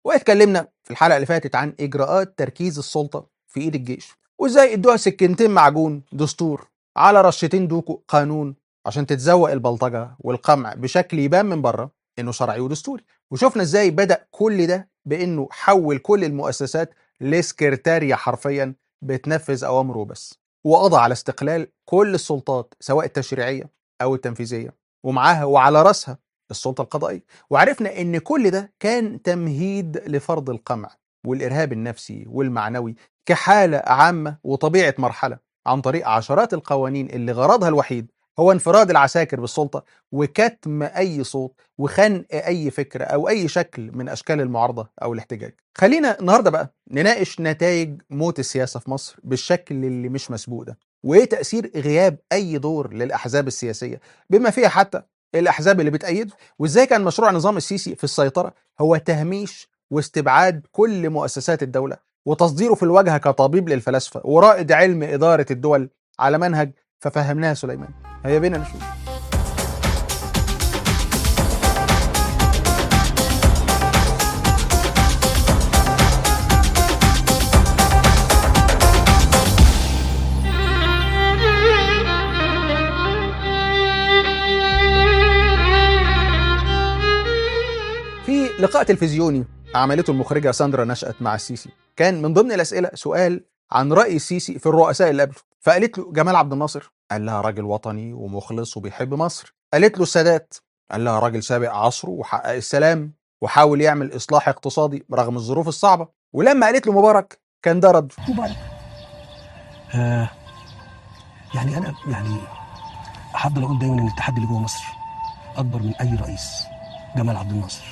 واتكلمنا في الحلقه اللي فاتت عن اجراءات تركيز السلطه في ايد الجيش وازاي ادوها سكينتين معجون دستور على رشتين دوكو قانون عشان تتزوق البلطجه والقمع بشكل يبان من بره انه شرعي ودستوري وشفنا ازاي بدا كل ده بانه حول كل المؤسسات لسكرتارية حرفيا بتنفذ اوامره بس وقضى على استقلال كل السلطات سواء التشريعيه او التنفيذيه ومعاها وعلى راسها السلطه القضائيه وعرفنا ان كل ده كان تمهيد لفرض القمع والارهاب النفسي والمعنوي كحاله عامه وطبيعه مرحله عن طريق عشرات القوانين اللي غرضها الوحيد هو انفراد العساكر بالسلطه وكتم اي صوت وخنق اي فكره او اي شكل من اشكال المعارضه او الاحتجاج. خلينا النهارده بقى نناقش نتائج موت السياسه في مصر بالشكل اللي مش مسبوق ده. وايه تاثير غياب اي دور للاحزاب السياسيه بما فيها حتى الاحزاب اللي بتأيده وازاي كان مشروع نظام السيسي في السيطره هو تهميش واستبعاد كل مؤسسات الدوله وتصديره في الواجهه كطبيب للفلاسفه ورائد علم اداره الدول على منهج ففهمناها سليمان هيا بينا نشوف في لقاء تلفزيوني عملته المخرجة ساندرا نشأت مع السيسي كان من ضمن الأسئلة سؤال عن رأي السيسي في الرؤساء اللي قبله فقالت له جمال عبد الناصر قال لها راجل وطني ومخلص وبيحب مصر قالت له السادات قال لها راجل سابق عصره وحقق السلام وحاول يعمل إصلاح اقتصادي رغم الظروف الصعبة ولما قالت له مبارك كان ده رد مبارك آه يعني انا يعني احب اقول دايما ان التحدي اللي جوه مصر اكبر من اي رئيس جمال عبد الناصر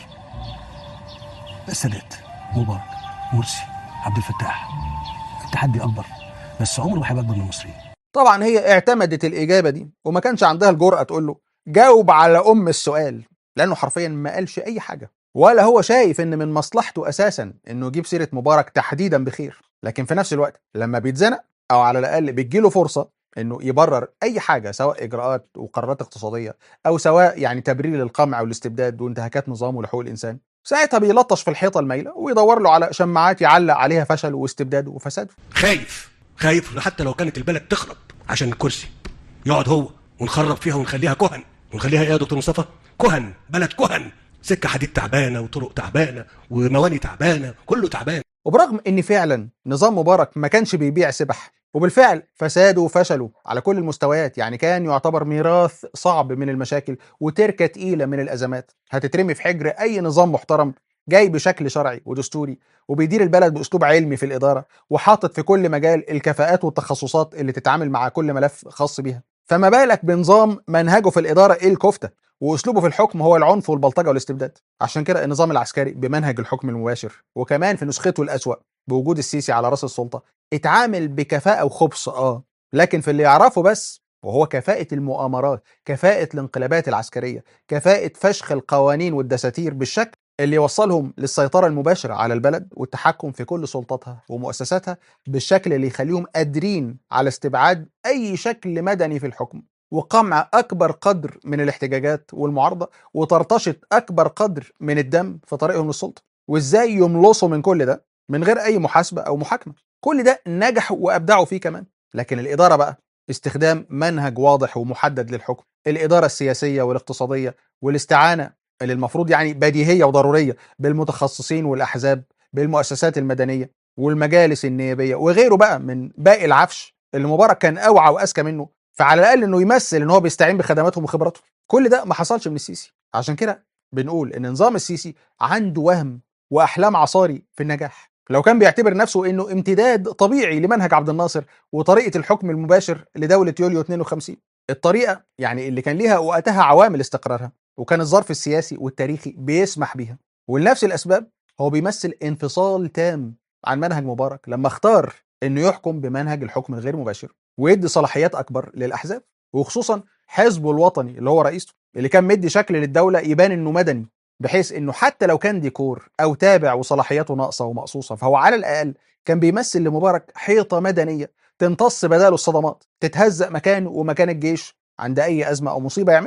السادات مبارك مرسي عبد الفتاح التحدي اكبر بس عمره ما هيبقى اكبر من المصريين طبعا هي اعتمدت الإجابة دي وما كانش عندها الجرأة تقول له جاوب على أم السؤال لأنه حرفيا ما قالش أي حاجة ولا هو شايف إن من مصلحته أساسا إنه يجيب سيرة مبارك تحديدا بخير لكن في نفس الوقت لما بيتزنق أو على الأقل بتجيله فرصة إنه يبرر أي حاجة سواء إجراءات وقرارات اقتصادية أو سواء يعني تبرير للقمع والاستبداد وانتهاكات نظام ولحقوق الإنسان ساعتها بيلطش في الحيطة المايلة ويدور له على شماعات يعلق عليها فشل واستبداده وفساده خايف خايف حتى لو كانت البلد تخرب عشان الكرسي يقعد هو ونخرب فيها ونخليها كهن ونخليها ايه يا دكتور مصطفى كهن بلد كهن سكه حديد تعبانه وطرق تعبانه ومواني تعبانه كله تعبان وبرغم ان فعلا نظام مبارك ما كانش بيبيع سبح وبالفعل فساده وفشله على كل المستويات يعني كان يعتبر ميراث صعب من المشاكل وتركه تقيله من الازمات هتترمي في حجر اي نظام محترم جاي بشكل شرعي ودستوري وبيدير البلد باسلوب علمي في الاداره وحاطط في كل مجال الكفاءات والتخصصات اللي تتعامل مع كل ملف خاص بيها فما بالك بنظام منهجه في الاداره ايه الكفته واسلوبه في الحكم هو العنف والبلطجه والاستبداد عشان كده النظام العسكري بمنهج الحكم المباشر وكمان في نسخته الاسوا بوجود السيسي على راس السلطه اتعامل بكفاءه وخبث اه لكن في اللي يعرفه بس وهو كفاءة المؤامرات، كفاءة الانقلابات العسكرية، كفاءة فشخ القوانين والدساتير بالشكل اللي يوصلهم للسيطرة المباشرة على البلد والتحكم في كل سلطاتها ومؤسساتها بالشكل اللي يخليهم قادرين على استبعاد أي شكل مدني في الحكم وقمع أكبر قدر من الاحتجاجات والمعارضة وطرطشة أكبر قدر من الدم في طريقهم للسلطة وإزاي يملصوا من كل ده من غير أي محاسبة أو محاكمة كل ده نجحوا وأبدعوا فيه كمان لكن الإدارة بقى استخدام منهج واضح ومحدد للحكم الإدارة السياسية والاقتصادية والاستعانة اللي المفروض يعني بديهيه وضروريه بالمتخصصين والاحزاب بالمؤسسات المدنيه والمجالس النيابيه وغيره بقى من باقي العفش اللي مبارك كان اوعى واذكى منه فعلى الاقل انه يمثل ان هو بيستعين بخدماتهم وخبراتهم كل ده ما حصلش من السيسي عشان كده بنقول ان نظام السيسي عنده وهم واحلام عصاري في النجاح لو كان بيعتبر نفسه انه امتداد طبيعي لمنهج عبد الناصر وطريقه الحكم المباشر لدوله يوليو 52 الطريقه يعني اللي كان ليها وقتها عوامل استقرارها وكان الظرف السياسي والتاريخي بيسمح بيها ولنفس الاسباب هو بيمثل انفصال تام عن منهج مبارك لما اختار انه يحكم بمنهج الحكم الغير مباشر ويدي صلاحيات اكبر للاحزاب وخصوصا حزبه الوطني اللي هو رئيسه اللي كان مدي شكل للدوله يبان انه مدني بحيث انه حتى لو كان ديكور او تابع وصلاحياته ناقصه ومقصوصه فهو على الاقل كان بيمثل لمبارك حيطه مدنيه تمتص بداله الصدمات تتهزأ مكانه ومكان الجيش عند اي ازمه او مصيبه يعملها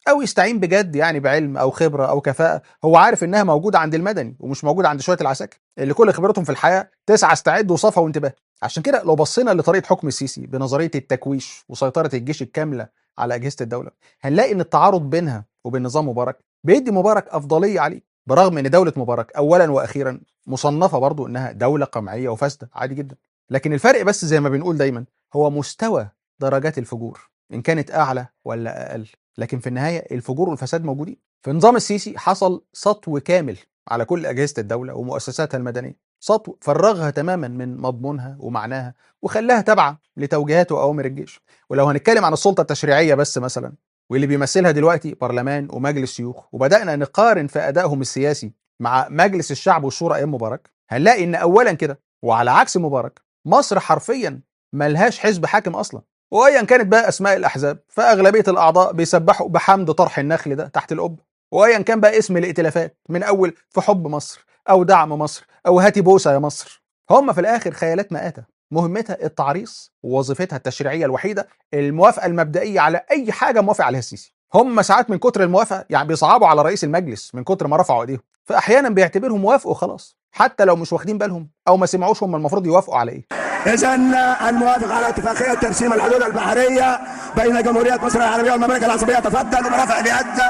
او يستعين بجد يعني بعلم او خبره او كفاءه هو عارف انها موجوده عند المدني ومش موجوده عند شويه العساكر اللي كل خبرتهم في الحياه تسعى استعد وصفا وانتباه عشان كده لو بصينا لطريقه حكم السيسي بنظريه التكويش وسيطره الجيش الكامله على اجهزه الدوله هنلاقي ان التعارض بينها وبين نظام مبارك بيدي مبارك افضليه عليه برغم ان دوله مبارك اولا واخيرا مصنفه برضو انها دوله قمعيه وفاسده عادي جدا لكن الفرق بس زي ما بنقول دايما هو مستوى درجات الفجور ان كانت اعلى ولا اقل لكن في النهايه الفجور والفساد موجودين في نظام السيسي حصل سطو كامل على كل اجهزه الدوله ومؤسساتها المدنيه سطو فرغها تماما من مضمونها ومعناها وخلاها تابعه لتوجيهات واوامر الجيش ولو هنتكلم عن السلطه التشريعيه بس مثلا واللي بيمثلها دلوقتي برلمان ومجلس شيوخ وبدانا نقارن في ادائهم السياسي مع مجلس الشعب والشورى ايام مبارك هنلاقي ان اولا كده وعلى عكس مبارك مصر حرفيا ملهاش حزب حاكم اصلا وايا كانت بقى اسماء الاحزاب فاغلبيه الاعضاء بيسبحوا بحمد طرح النخل ده تحت القبه وايا كان بقى اسم الائتلافات من اول في حب مصر او دعم مصر او هاتي بوسه يا مصر هم في الاخر خيالات مآتة مهمتها التعريص ووظيفتها التشريعيه الوحيده الموافقه المبدئيه على اي حاجه موافق عليها السيسي هم ساعات من كتر الموافقه يعني بيصعبوا على رئيس المجلس من كتر ما رفعوا ايديهم فاحيانا بيعتبرهم وافقوا خلاص حتى لو مش واخدين بالهم او ما سمعوش هم المفروض يوافقوا على ايه إذا الموافق على اتفاقية ترسيم الحدود البحرية بين جمهورية مصر العربية والمملكة العربية تفضل برفع اليد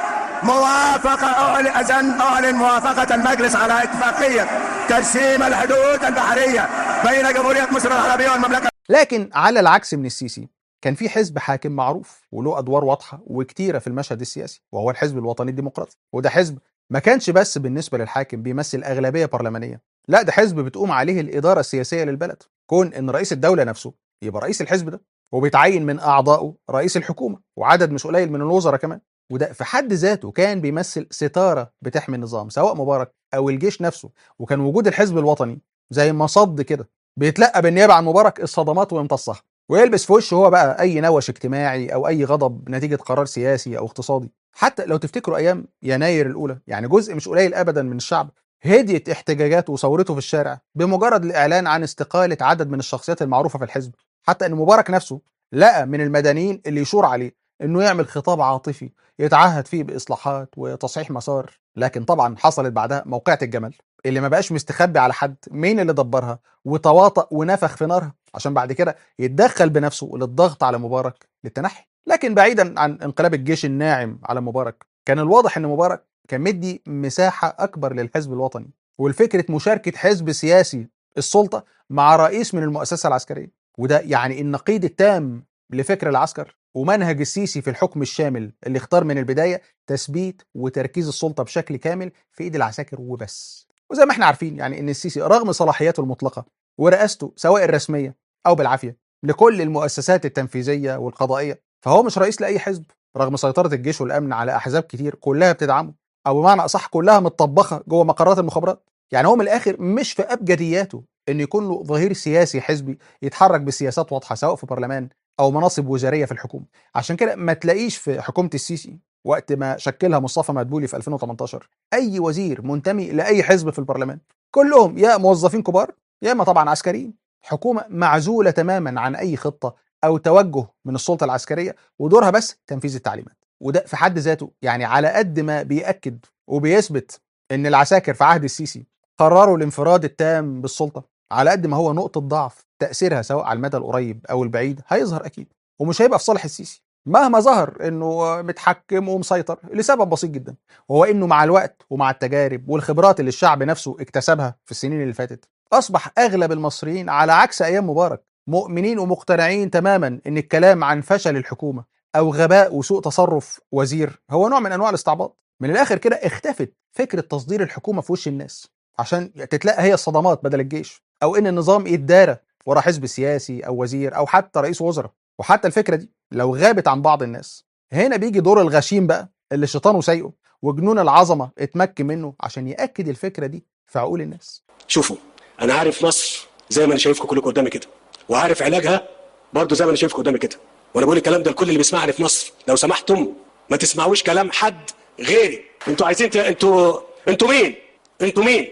موافقة أعلن أذن أعلن موافقة المجلس على اتفاقية ترسيم الحدود البحرية بين جمهورية مصر العربية والمملكة لكن على العكس من السيسي كان في حزب حاكم معروف وله ادوار واضحه وكتيره في المشهد السياسي وهو الحزب الوطني الديمقراطي وده حزب ما كانش بس بالنسبه للحاكم بيمثل اغلبيه برلمانيه لا ده حزب بتقوم عليه الاداره السياسيه للبلد كون ان رئيس الدوله نفسه يبقى رئيس الحزب ده وبيتعين من اعضائه رئيس الحكومه وعدد مش قليل من الوزراء كمان وده في حد ذاته كان بيمثل ستاره بتحمي النظام سواء مبارك او الجيش نفسه وكان وجود الحزب الوطني زي مصد كده بيتلقى بالنيابه عن مبارك الصدمات ويمتصها ويلبس في وشه هو بقى اي نوش اجتماعي او اي غضب نتيجه قرار سياسي او اقتصادي حتى لو تفتكروا ايام يناير الاولى يعني جزء مش قليل ابدا من الشعب هديت احتجاجاته وثورته في الشارع بمجرد الاعلان عن استقاله عدد من الشخصيات المعروفه في الحزب حتى ان مبارك نفسه لقى من المدنيين اللي يشور عليه انه يعمل خطاب عاطفي يتعهد فيه باصلاحات وتصحيح مسار لكن طبعا حصلت بعدها موقعة الجمل اللي ما بقاش مستخبي على حد مين اللي دبرها وتواطأ ونفخ في نارها عشان بعد كده يتدخل بنفسه للضغط على مبارك للتنحي لكن بعيدا عن انقلاب الجيش الناعم على مبارك كان الواضح ان مبارك كان مدي مساحة أكبر للحزب الوطني والفكرة مشاركة حزب سياسي السلطة مع رئيس من المؤسسة العسكرية وده يعني النقيض التام لفكر العسكر ومنهج السيسي في الحكم الشامل اللي اختار من البداية تثبيت وتركيز السلطة بشكل كامل في إيد العساكر وبس وزي ما احنا عارفين يعني ان السيسي رغم صلاحياته المطلقة ورئاسته سواء الرسمية أو بالعافية لكل المؤسسات التنفيذية والقضائية فهو مش رئيس لأي حزب رغم سيطرة الجيش والأمن على أحزاب كتير كلها بتدعمه أو بمعنى أصح كلها متطبخة جوه مقرات المخابرات يعني هو من الآخر مش في أبجدياته إن يكون له ظهير سياسي حزبي يتحرك بسياسات واضحة سواء في برلمان أو مناصب وزارية في الحكومة عشان كده ما تلاقيش في حكومة السيسي وقت ما شكلها مصطفى مدبولي في 2018 أي وزير منتمي لأي حزب في البرلمان كلهم يا موظفين كبار يا إما طبعا عسكريين حكومة معزولة تماما عن أي خطة أو توجه من السلطة العسكرية ودورها بس تنفيذ التعليمات وده في حد ذاته يعني على قد ما بيأكد وبيثبت إن العساكر في عهد السيسي قرروا الانفراد التام بالسلطة على قد ما هو نقطة ضعف تأثيرها سواء على المدى القريب أو البعيد هيظهر أكيد ومش هيبقى في صالح السيسي مهما ظهر انه متحكم ومسيطر لسبب بسيط جدا وهو انه مع الوقت ومع التجارب والخبرات اللي الشعب نفسه اكتسبها في السنين اللي فاتت اصبح اغلب المصريين على عكس ايام مبارك مؤمنين ومقتنعين تماما ان الكلام عن فشل الحكومه او غباء وسوء تصرف وزير هو نوع من انواع الاستعباط من الاخر كده اختفت فكره تصدير الحكومه في وش الناس عشان تتلاقى هي الصدمات بدل الجيش او ان النظام يتدارى ورا حزب سياسي او وزير او حتى رئيس وزراء وحتى الفكره دي لو غابت عن بعض الناس هنا بيجي دور الغشيم بقى اللي شيطانه سايقه وجنون العظمه اتمكن منه عشان ياكد الفكره دي في عقول الناس شوفوا انا عارف مصر زي ما انا شايفكم كلكم قدامي كده وعارف علاجها برضه زي ما انا شايفكم قدامي كده وانا بقول الكلام ده لكل اللي بيسمعني في مصر لو سمحتم ما تسمعوش كلام حد غيري انتوا عايزين ت... انتوا انتوا مين انتوا مين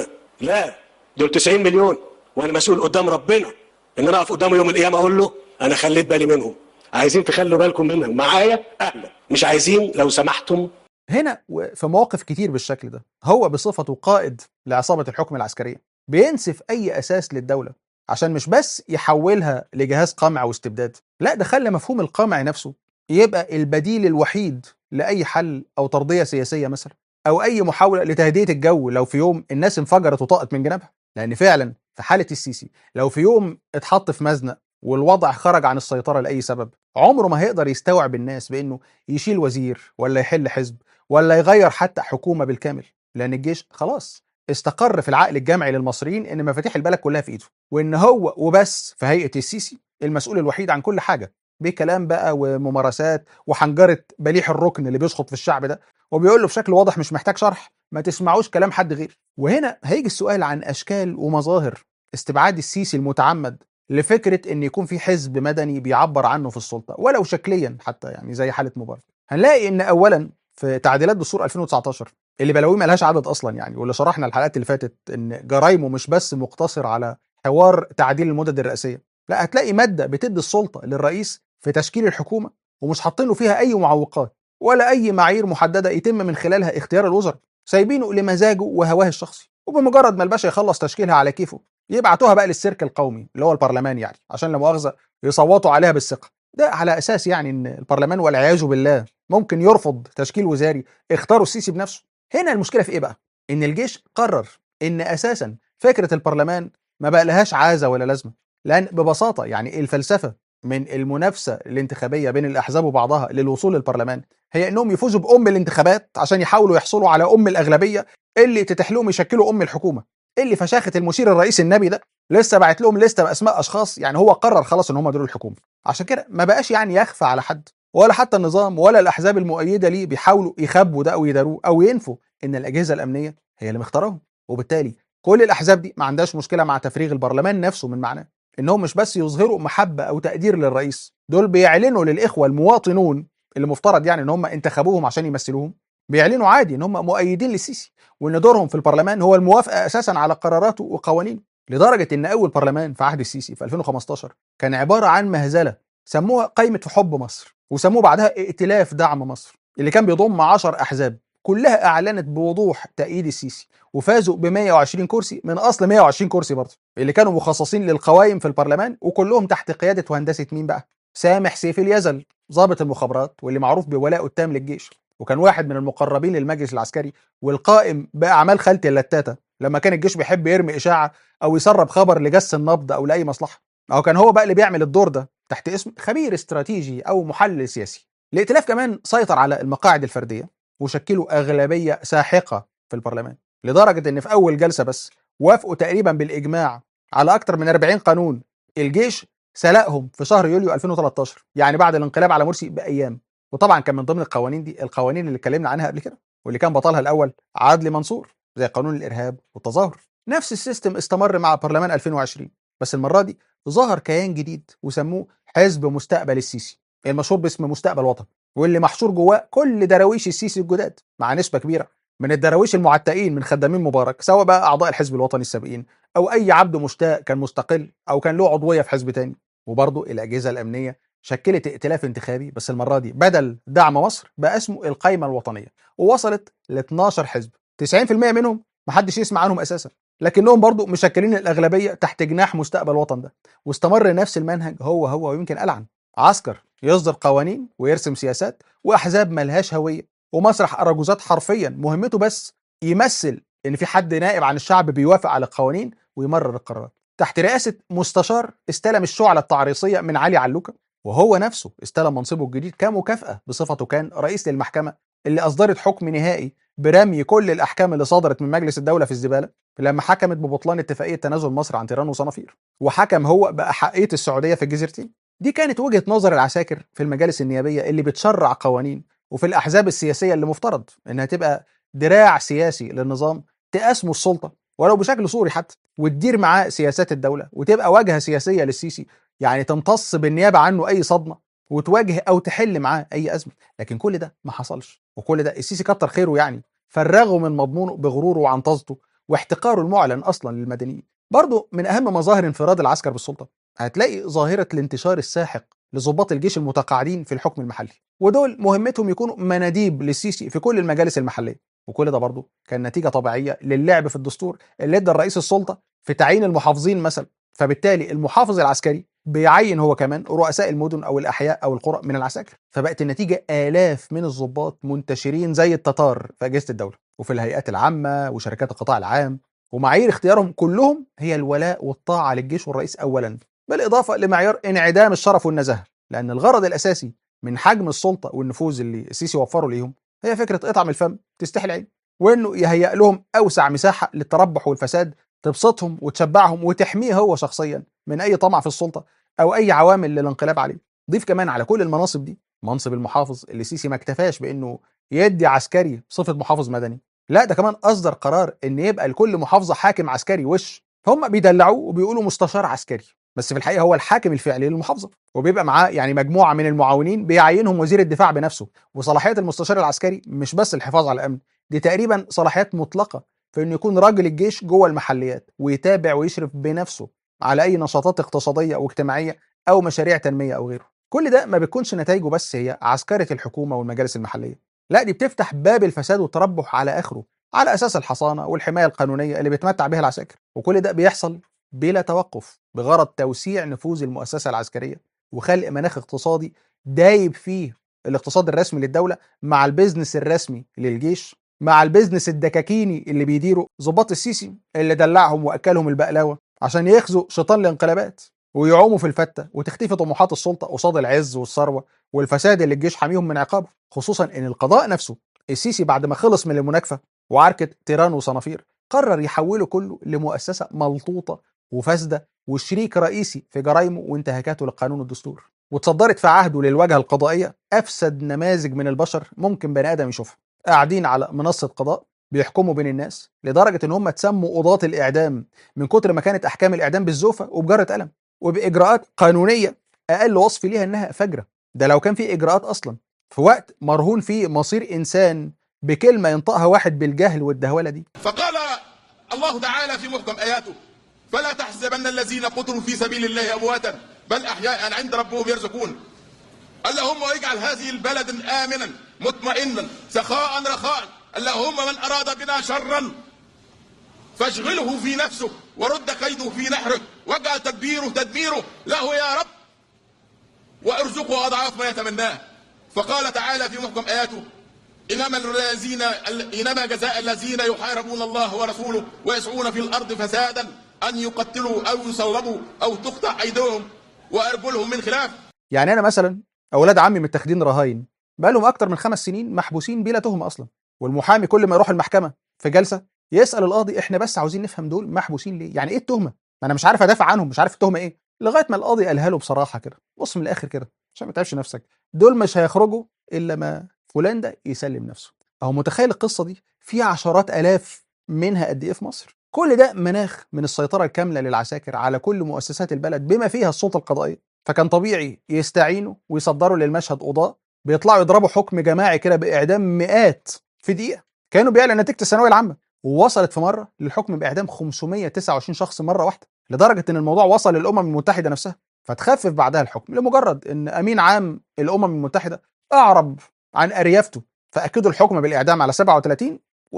لا دول 90 مليون وانا مسؤول قدام ربنا ان انا اقف قدامه يوم القيامه اقول له انا خليت بالي منهم عايزين تخلوا بالكم منهم معايا اهلا مش عايزين لو سمحتم هنا وفي مواقف كتير بالشكل ده هو بصفته قائد لعصابة الحكم العسكرية بينسف أي أساس للدولة عشان مش بس يحولها لجهاز قمع واستبداد لا ده خلى مفهوم القمع نفسه يبقى البديل الوحيد لأي حل أو ترضية سياسية مثلا أو أي محاولة لتهدئة الجو لو في يوم الناس انفجرت وطقت من جنابها لأن فعلا في حالة السيسي لو في يوم اتحط في مزنق والوضع خرج عن السيطرة لأي سبب عمره ما هيقدر يستوعب الناس بأنه يشيل وزير ولا يحل حزب ولا يغير حتى حكومة بالكامل لأن الجيش خلاص استقر في العقل الجمعي للمصريين ان مفاتيح البلد كلها في ايده وان هو وبس في هيئه السيسي المسؤول الوحيد عن كل حاجه بكلام بقى وممارسات وحنجره بليح الركن اللي بيشخط في الشعب ده وبيقول له بشكل واضح مش محتاج شرح ما تسمعوش كلام حد غيري وهنا هيجي السؤال عن اشكال ومظاهر استبعاد السيسي المتعمد لفكره ان يكون في حزب مدني بيعبر عنه في السلطه ولو شكليا حتى يعني زي حاله مبارك هنلاقي ان اولا في تعديلات دستور 2019 اللي بلاويه ملهاش عدد اصلا يعني واللي شرحنا الحلقات اللي فاتت ان جرايمه مش بس مقتصر على حوار تعديل المدد الرئاسيه لا هتلاقي ماده بتدي السلطه للرئيس في تشكيل الحكومه ومش حاطين له فيها اي معوقات ولا اي معايير محدده يتم من خلالها اختيار الوزراء سايبينه لمزاجه وهواه الشخصي وبمجرد ما الباشا يخلص تشكيلها على كيفه يبعتوها بقى للسيرك القومي اللي هو البرلمان يعني عشان لا مؤاخذه يصوتوا عليها بالثقه ده على اساس يعني ان البرلمان والعياذ بالله ممكن يرفض تشكيل وزاري اختاروا السيسي بنفسه هنا المشكله في ايه بقى ان الجيش قرر ان اساسا فكره البرلمان ما بقى لهاش عازه ولا لازمه لان ببساطه يعني الفلسفه من المنافسه الانتخابيه بين الاحزاب وبعضها للوصول للبرلمان هي انهم يفوزوا بام الانتخابات عشان يحاولوا يحصلوا على ام الاغلبيه اللي تتيح لهم يشكلوا ام الحكومه اللي فشاخه المشير الرئيس النبي ده لسه بعت لهم لسته باسماء اشخاص يعني هو قرر خلاص ان هم دول الحكومه عشان كده ما بقاش يعني يخفى على حد ولا حتى النظام ولا الاحزاب المؤيده ليه بيحاولوا يخبوا ده او يداروه او ينفوا ان الاجهزه الامنيه هي اللي مختارهم وبالتالي كل الاحزاب دي ما عندهاش مشكله مع تفريغ البرلمان نفسه من معناه انهم مش بس يظهروا محبه او تقدير للرئيس دول بيعلنوا للاخوه المواطنون اللي مفترض يعني ان هم انتخبوهم عشان يمثلوهم بيعلنوا عادي ان هم مؤيدين للسيسي وان دورهم في البرلمان هو الموافقه اساسا على قراراته وقوانينه لدرجه ان اول برلمان في عهد السيسي في 2015 كان عباره عن مهزله سموها قائمه حب مصر وسموه بعدها ائتلاف دعم مصر اللي كان بيضم 10 احزاب كلها اعلنت بوضوح تأييد السيسي وفازوا ب 120 كرسي من اصل 120 كرسي برضه اللي كانوا مخصصين للقوائم في البرلمان وكلهم تحت قياده وهندسه مين بقى؟ سامح سيف اليزل ضابط المخابرات واللي معروف بولائه التام للجيش وكان واحد من المقربين للمجلس العسكري والقائم باعمال خالتي اللتاته لما كان الجيش بيحب يرمي اشاعه او يسرب خبر لجس النبض او لاي مصلحه او كان هو بقى اللي بيعمل الدور ده تحت اسم خبير استراتيجي او محلل سياسي الائتلاف كمان سيطر على المقاعد الفرديه وشكلوا اغلبيه ساحقه في البرلمان لدرجه ان في اول جلسه بس وافقوا تقريبا بالاجماع على اكثر من 40 قانون الجيش سلقهم في شهر يوليو 2013 يعني بعد الانقلاب على مرسي بايام وطبعا كان من ضمن القوانين دي القوانين اللي اتكلمنا عنها قبل كده واللي كان بطلها الاول عدلي منصور زي قانون الارهاب والتظاهر نفس السيستم استمر مع برلمان 2020 بس المره دي ظهر كيان جديد وسموه حزب مستقبل السيسي المشهور باسم مستقبل وطن واللي محشور جواه كل دراويش السيسي الجداد مع نسبه كبيره من الدراويش المعتقين من خدامين مبارك سواء بقى اعضاء الحزب الوطني السابقين او اي عبد مشتاق كان مستقل او كان له عضويه في حزب تاني وبرضه الاجهزه الامنيه شكلت ائتلاف انتخابي بس المره دي بدل دعم مصر بقى اسمه القايمه الوطنيه ووصلت ل 12 حزب 90% منهم محدش يسمع عنهم اساسا لكنهم برضو مشكلين الاغلبيه تحت جناح مستقبل وطن ده واستمر نفس المنهج هو هو ويمكن العن عسكر يصدر قوانين ويرسم سياسات واحزاب ملهاش هويه ومسرح اراجوزات حرفيا مهمته بس يمثل ان في حد نائب عن الشعب بيوافق على القوانين ويمرر القرارات تحت رئاسه مستشار استلم الشعله التعريصيه من علي علوكه وهو نفسه استلم منصبه الجديد كمكافاه بصفته كان رئيس للمحكمه اللي اصدرت حكم نهائي برمي كل الاحكام اللي صدرت من مجلس الدوله في الزباله لما حكمت ببطلان اتفاقيه تنازل مصر عن تيران وصنافير وحكم هو باحقيه السعوديه في الجزيرتين دي كانت وجهه نظر العساكر في المجالس النيابيه اللي بتشرع قوانين وفي الاحزاب السياسيه اللي مفترض انها تبقى دراع سياسي للنظام تقاسمه السلطه ولو بشكل صوري حتى وتدير معاه سياسات الدوله وتبقى واجهه سياسيه للسيسي يعني تمتص بالنيابه عنه اي صدمه وتواجه او تحل معاه اي ازمه لكن كل ده ما حصلش وكل ده السيسي كتر خيره يعني فرغه من مضمونه بغروره وعنطزته واحتقاره المعلن اصلا للمدنيين برضه من اهم مظاهر انفراد العسكر بالسلطه هتلاقي ظاهره الانتشار الساحق لضباط الجيش المتقاعدين في الحكم المحلي ودول مهمتهم يكونوا مناديب للسيسي في كل المجالس المحليه وكل ده برضه كان نتيجه طبيعيه للعب في الدستور اللي ادى الرئيس السلطه في تعيين المحافظين مثلا فبالتالي المحافظ العسكري بيعين هو كمان رؤساء المدن او الاحياء او القرى من العساكر فبقت النتيجه الاف من الضباط منتشرين زي التتار في اجهزه الدوله وفي الهيئات العامه وشركات القطاع العام ومعايير اختيارهم كلهم هي الولاء والطاعه للجيش والرئيس اولا بالاضافه لمعيار انعدام الشرف والنزاهه لان الغرض الاساسي من حجم السلطه والنفوذ اللي السيسي وفره ليهم هي فكره اطعم الفم تستحي العين وانه يهيئ لهم اوسع مساحه للتربح والفساد تبسطهم وتشبعهم وتحميه هو شخصيا من اي طمع في السلطه او اي عوامل للانقلاب عليه ضيف كمان على كل المناصب دي منصب المحافظ اللي سيسي ما اكتفاش بانه يدي عسكري صفه محافظ مدني لا ده كمان اصدر قرار ان يبقى لكل محافظه حاكم عسكري وش هم بيدلعوه وبيقولوا مستشار عسكري بس في الحقيقه هو الحاكم الفعلي للمحافظه وبيبقى معاه يعني مجموعه من المعاونين بيعينهم وزير الدفاع بنفسه وصلاحيات المستشار العسكري مش بس الحفاظ على الامن دي تقريبا صلاحيات مطلقه في انه يكون راجل الجيش جوه المحليات ويتابع ويشرف بنفسه على اي نشاطات اقتصاديه واجتماعيه او مشاريع تنميه او غيره كل ده ما بيكونش نتائجه بس هي عسكره الحكومه والمجالس المحليه لا دي بتفتح باب الفساد والتربح على اخره على اساس الحصانه والحمايه القانونيه اللي بيتمتع بها العساكر وكل ده بيحصل بلا توقف بغرض توسيع نفوذ المؤسسه العسكريه وخلق مناخ اقتصادي دايب فيه الاقتصاد الرسمي للدوله مع البيزنس الرسمي للجيش مع البيزنس الدكاكيني اللي بيديره ضباط السيسي اللي دلعهم واكلهم البقلاوه عشان يخزوا شيطان الانقلابات ويعوموا في الفتة وتختفي طموحات السلطة قصاد العز والثروة والفساد اللي الجيش حاميهم من عقابه خصوصا ان القضاء نفسه السيسي بعد ما خلص من المناكفة وعركة تيران وصنافير قرر يحوله كله لمؤسسة ملطوطة وفاسدة وشريك رئيسي في جرائمه وانتهاكاته للقانون والدستور وتصدرت في عهده للواجهة القضائية أفسد نماذج من البشر ممكن بني آدم يشوفها قاعدين على منصة قضاء بيحكموا بين الناس لدرجة إن هم تسموا قضاة الإعدام من كتر ما كانت أحكام الإعدام بالزوفة وبجرة قلم وبإجراءات قانونية أقل وصف ليها إنها فجرة ده لو كان في إجراءات أصلا في وقت مرهون فيه مصير إنسان بكلمة ينطقها واحد بالجهل والدهولة دي فقال الله تعالى في محكم آياته فلا تحسبن الذين قتلوا في سبيل الله أمواتا بل أحياء عند ربهم يرزقون اللهم اجعل هذه البلد آمنا مطمئنا سخاء رخاء اللهم من أراد بنا شرا فاشغله في نفسه ورد كيده في نحره واجعل تدبيره تدميره له يا رب وارزقه أضعاف ما يتمناه فقال تعالى في محكم آياته إنما الذين إنما جزاء الذين يحاربون الله ورسوله ويسعون في الأرض فسادا أن يقتلوا أو يصلبوا أو تقطع أيديهم وأرجلهم من خلاف يعني أنا مثلا أولاد عمي متاخدين رهاين بقالهم أكتر من خمس سنين محبوسين بلا تهمة أصلا والمحامي كل ما يروح المحكمة في جلسة يسأل القاضي إحنا بس عاوزين نفهم دول محبوسين ليه يعني إيه التهمة ما أنا مش عارف أدافع عنهم مش عارف التهمة إيه لغاية ما القاضي قالها له بصراحة كده بص من الآخر كده عشان ما تعبش نفسك دول مش هيخرجوا إلا ما فلان ده يسلم نفسه اهو متخيل القصه دي فيها عشرات الاف منها قد ايه في مصر كل ده مناخ من السيطره الكامله للعساكر على كل مؤسسات البلد بما فيها السلطه القضائيه فكان طبيعي يستعينوا ويصدروا للمشهد قضاء بيطلعوا يضربوا حكم جماعي كده باعدام مئات في دقيقه كانوا بيعلن نتيجه الثانويه العامه ووصلت في مره للحكم باعدام 529 شخص مره واحده لدرجه ان الموضوع وصل للامم المتحده نفسها فتخفف بعدها الحكم لمجرد ان امين عام الامم المتحده اعرب عن اريافته فاكدوا الحكم بالاعدام على 37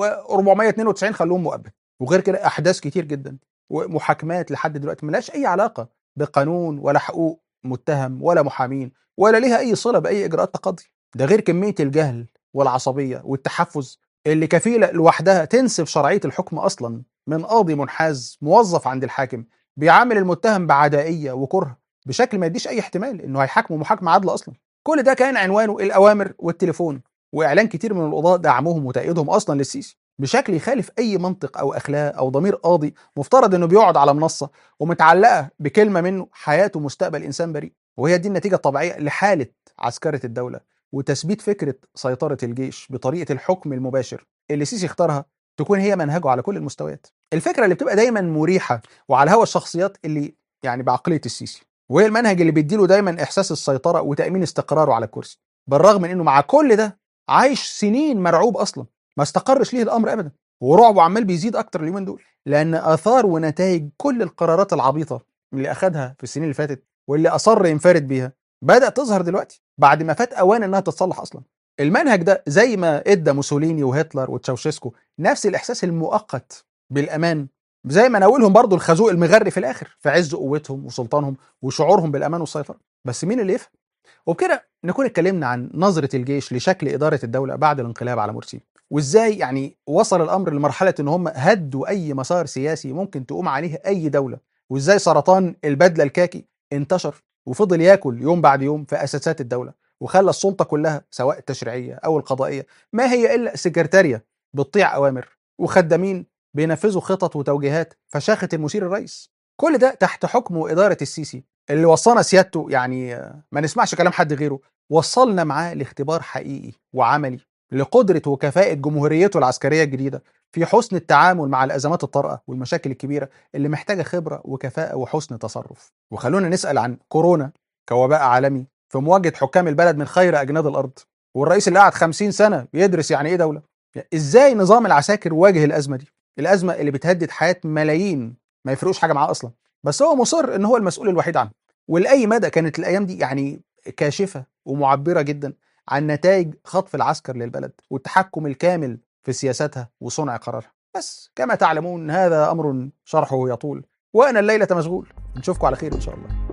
و492 خلوهم مؤبد وغير كده احداث كتير جدا ومحاكمات لحد دلوقتي ملهاش اي علاقه بقانون ولا حقوق متهم ولا محامين ولا ليها اي صله باي اجراءات تقاضي ده غير كميه الجهل والعصبيه والتحفز اللي كفيله لوحدها تنسف شرعيه الحكم اصلا من قاضي منحاز موظف عند الحاكم بيعامل المتهم بعدائيه وكره بشكل ما يديش اي احتمال انه هيحاكمه محاكمه عادله اصلا كل ده كان عنوانه الاوامر والتليفون واعلان كتير من القضاة دعمهم وتأييدهم اصلا للسيسي بشكل يخالف اي منطق او اخلاق او ضمير قاضي مفترض انه بيقعد على منصه ومتعلقه بكلمه منه حياته ومستقبل انسان بريء وهي دي النتيجه الطبيعيه لحاله عسكره الدوله وتثبيت فكره سيطره الجيش بطريقه الحكم المباشر اللي سيسي اختارها تكون هي منهجه على كل المستويات الفكره اللي بتبقى دايما مريحه وعلى هوا الشخصيات اللي يعني بعقليه السيسي وهي المنهج اللي بيديله دايما احساس السيطره وتامين استقراره على الكرسي بالرغم من انه مع كل ده عايش سنين مرعوب اصلا ما استقرش ليه الامر ابدا ورعبه عمال بيزيد اكتر اليومين دول لان اثار ونتائج كل القرارات العبيطه اللي اخذها في السنين اللي فاتت واللي اصر ينفرد بيها بدات تظهر دلوقتي بعد ما فات اوان انها تتصلح اصلا المنهج ده زي ما ادى موسوليني وهتلر وتشاوشيسكو نفس الاحساس المؤقت بالامان زي ما ناولهم برضو الخازوق المغري في الاخر في عز قوتهم وسلطانهم وشعورهم بالامان والسيطره بس مين اللي يفهم وبكده نكون اتكلمنا عن نظره الجيش لشكل اداره الدوله بعد الانقلاب على مرسي وازاي يعني وصل الامر لمرحله ان هم هدوا اي مسار سياسي ممكن تقوم عليه اي دوله وازاي سرطان البدله الكاكي انتشر وفضل ياكل يوم بعد يوم في اساسات الدوله وخلى السلطه كلها سواء التشريعيه او القضائيه ما هي الا سكرتاريه بتطيع اوامر وخدامين بينفذوا خطط وتوجيهات فشاخه المشير الرئيس كل ده تحت حكم واداره السيسي اللي وصانا سيادته يعني ما نسمعش كلام حد غيره وصلنا معاه لاختبار حقيقي وعملي لقدرة وكفاءة جمهوريته العسكرية الجديدة في حسن التعامل مع الأزمات الطارئة والمشاكل الكبيرة اللي محتاجة خبرة وكفاءة وحسن تصرف وخلونا نسأل عن كورونا كوباء عالمي في مواجهة حكام البلد من خير أجناد الأرض والرئيس اللي قعد 50 سنة يدرس يعني إيه دولة يعني إزاي نظام العساكر واجه الأزمة دي الأزمة اللي بتهدد حياة ملايين ما يفرقوش حاجة معاه أصلا بس هو مصر إن هو المسؤول الوحيد عنه ولأي مدى كانت الأيام دي يعني كاشفة ومعبرة جدا عن نتائج خطف العسكر للبلد والتحكم الكامل في سياساتها وصنع قرارها بس كما تعلمون هذا أمر شرحه يطول وأنا الليلة مشغول نشوفكم على خير إن شاء الله